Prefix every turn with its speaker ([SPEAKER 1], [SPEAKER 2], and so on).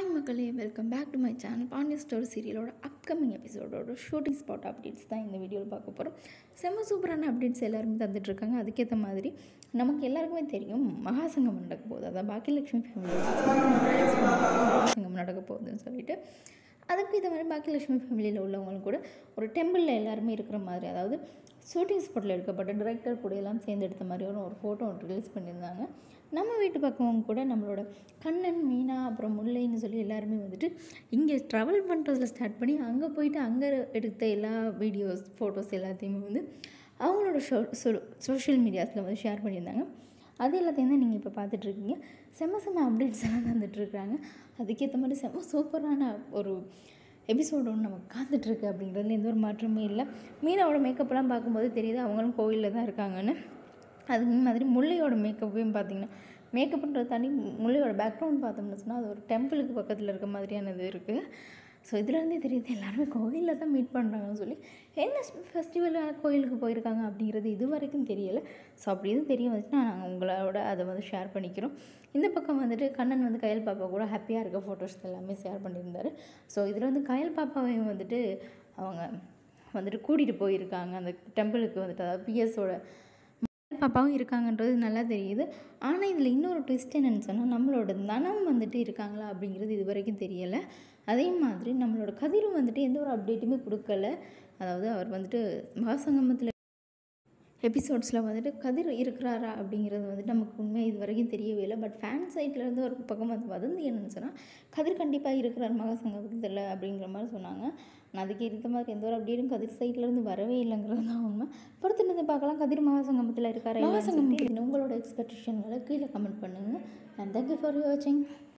[SPEAKER 1] hi மக்களே welcome back to my channel Pandiya story சீரியலோட upcoming எபிசோடோட ஷூட்டிங் ஸ்பாட் அப்டேட்ஸ் தான் இந்த வீடியோவில் பார்க்க போகிறோம் செம்ம சூப்பரான அப்டேட்ஸ் எல்லாருமே தந்துட்டுருக்காங்க அதுக்கேற்ற மாதிரி நமக்கு எல்லாருக்குமே தெரியும் மகாசங்கம் நடக்க போகுது அதான் பாக்கியலட்சுமி ஃபேமிலி மகாசங்கம் நடக்க போகுதுன்னு சொல்லிட்டு அதுக்கு இந்த மாதிரி பாக்கியலட்சுமி ஃபேமிலியில் உள்ளவங்களும் கூட ஒரு டெம்பிளில் எல்லாருமே இருக்கிற மாதிரி அதாவது ஷூட்டிங் ஸ்பாட்டில் எடுக்கப்பட்ட டிரெக்டர் கூட எல்லாம் சேர்ந்து எடுத்த மாதிரி ஒரு ஒரு ஃபோட்டோ ஒன்று ரிலீஸ் பண்ணியிருந்தாங்க நம்ம வீட்டு பக்கம் கூட நம்மளோட கண்ணன் மீனா அப்புறம் முல்லைன்னு சொல்லி எல்லாருமே வந்துட்டு இங்கே ட்ராவல் பண்ணுறதுல ஸ்டார்ட் பண்ணி அங்கே போயிட்டு அங்கே எடுத்த எல்லா வீடியோஸ் ஃபோட்டோஸ் எல்லாத்தையுமே வந்து அவங்களோட ஷோ சோஷியல் மீடியாஸில் வந்து ஷேர் பண்ணியிருந்தாங்க அது எல்லாத்தையும் தான் நீங்கள் இப்போ பார்த்துட்ருக்கீங்க செம்ம செம்ம அப்டேட்ஸ் எல்லாம் தந்துட்டுருக்குறாங்க அதுக்கேற்ற மாதிரி செம்ம சூப்பரான ஒரு எபிசோடு ஒன்று நமக்கு காத்துட்ருக்கு அப்படிங்கிறதுல எந்த ஒரு மாற்றமே இல்லை மீனாவோட மேக்கப்லாம் பார்க்கும்போது தெரியுது அவங்களும் கோயிலில் தான் இருக்காங்கன்னு அதுக்கு மாதிரி முல்லையோட மேக்கப்பையும் பார்த்தீங்கன்னா மேக்கப்ன்றது தாண்டி முல்லையோட பேக்ரவுண்ட் பார்த்தோம்னு சொன்னால் அது ஒரு டெம்பிளுக்கு பக்கத்தில் இருக்க மாதிரியானது இருக்குது ஸோ இதுலேருந்தே தெரியுது எல்லாருமே கோயிலில் தான் மீட் பண்ணுறாங்கன்னு சொல்லி என்ன ஃபெஸ்டிவலாக கோயிலுக்கு போயிருக்காங்க அப்படிங்கிறது இது வரைக்கும் தெரியலை ஸோ அப்படி எதுவும் தெரிய வந்துச்சுன்னா நாங்கள் உங்களோட அதை வந்து ஷேர் பண்ணிக்கிறோம் இந்த பக்கம் வந்துட்டு கண்ணன் வந்து கயல் பாப்பா கூட ஹாப்பியாக இருக்க ஃபோட்டோஸ் எல்லாமே ஷேர் பண்ணியிருந்தாரு ஸோ இதில் வந்து கயல் பாப்பாவையும் வந்துட்டு அவங்க வந்துட்டு கூட்டிகிட்டு போயிருக்காங்க அந்த டெம்பிளுக்கு வந்துட்டு அதாவது பிஎஸோட பாப்பாவும் இருக்காங்கன்றது நல்லா தெரியுது ஆனால் இதில் இன்னொரு ட்விஸ்ட் என்னென்னு சொன்னால் நம்மளோட தனம் வந்துட்டு இருக்காங்களா அப்படிங்கிறது இது வரைக்கும் தெரியலை அதே மாதிரி நம்மளோட கதிரும் வந்துட்டு எந்த ஒரு அப்டேட்டுமே கொடுக்கல அதாவது அவர் வந்துட்டு மகாசங்கமத்தில் எபிசோட்ஸில் வந்துட்டு கதிர் இருக்கிறாரா அப்படிங்கிறது வந்துட்டு நமக்கு உண்மை இது வரைக்கும் தெரியவே இல்லை பட் ஃபேன் சைட்லேருந்து ஒரு பக்கம் வந்து வதந்தி என்னன்னு சொன்னால் கதிர் கண்டிப்பாக இருக்கிறார் மகாசங்கத்தில் அப்படிங்கிற மாதிரி சொன்னாங்க ஆனால் அதுக்கு ஏற்ற மாதிரி எந்த ஒரு அப்டேட்டும் கதிர் சைட்லேருந்து வரவே இல்லைங்கிறது தான் உண்மை பொறுத்திருந்து பார்க்கலாம் கதிர் மகாசங்கமத்தில் இருக்காரா மகாசங்கம் உங்களோட எக்ஸ்பெக்டேஷன்களை கீழே கமெண்ட் பண்ணுங்கள் அண்ட் தேங்க்யூ ஃபார் வாட்சிங்